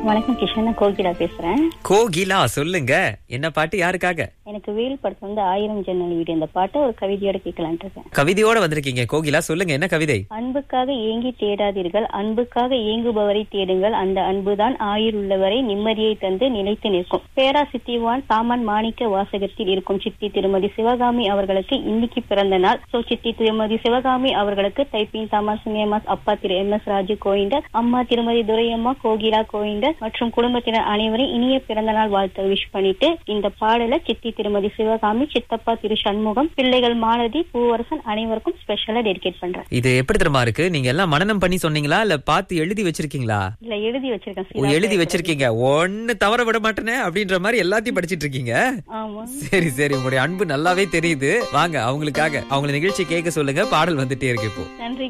வணக்கம் கிஷன் நான் கோகிலா பேசுறேன் கோகிலா சொல்லுங்க என்ன பாட்டு யாருக்காக எனக்கு வேல் படத்துல வந்து ஆயிரம் ஜன்னல் வீடு இந்த பாட்டை ஒரு கவிதையோட கேட்கலான்ட்டு இருக்கேன் கவிதையோட வந்திருக்கீங்க கோகிலா சொல்லுங்க என்ன கவிதை அன்புக்காக ஏங்கி தேடாதீர்கள் அன்புக்காக ஏங்குபவரை தேடுங்கள் அந்த அன்புதான் ஆயுள் உள்ளவரை நிம்மதியை தந்து நிலைத்து நிற்கும் பேரா சித்திவான் சாமான் மாணிக்க வாசகத்தில் இருக்கும் சித்தி திருமதி சிவகாமி அவர்களுக்கு இன்னைக்கு பிறந்த நாள் சோ சித்தி திருமதி சிவகாமி அவர்களுக்கு டைப்பிங் தாமஸ் சுங்கேமாஸ் அப்பா திரு எம் எஸ் ராஜு கோயிண்டர் அம்மா திருமதி துரையம்மா கோகிலா கோயிண்டர் மற்றும் குடும்பத்தினர் அனைவரும் இனிய பிறந்த நாள் வாழ்த்து விஷ் பண்ணிட்டு இந்த பாடல சித்தி திருமதி சிவகாமி சித்தப்பா திரு சண்முகம் பிள்ளைகள் மாலதி பூவரசன் அனைவருக்கும் ஸ்பெஷலா டெடிகேட் பண்றேன் இது எப்படி தெரியுமா இருக்கு நீங்க எல்லாம் மனனம் பண்ணி சொன்னீங்களா இல்ல பார்த்து எழுதி வச்சிருக்கீங்களா இல்ல எழுதி வச்சிருக்கேன் ஓ, சிலா எழுதி பேர் வச்சிருக்கீங்க ஒண்ணு தவற விட மாட்டேனே அப்படின்ற மாதிரி எல்லாத்தையும் படிச்சிட்டு இருக்கீங்க ஆமா சரி சரி உங்களுடைய அன்பு நல்லாவே தெரியுது வாங்க அவங்களுக்காக அவங்கள நிகழ்ச்சி கேட்க சொல்லுங்க பாடல் வந்துட்டே இருக்கு இப்போ நன்றி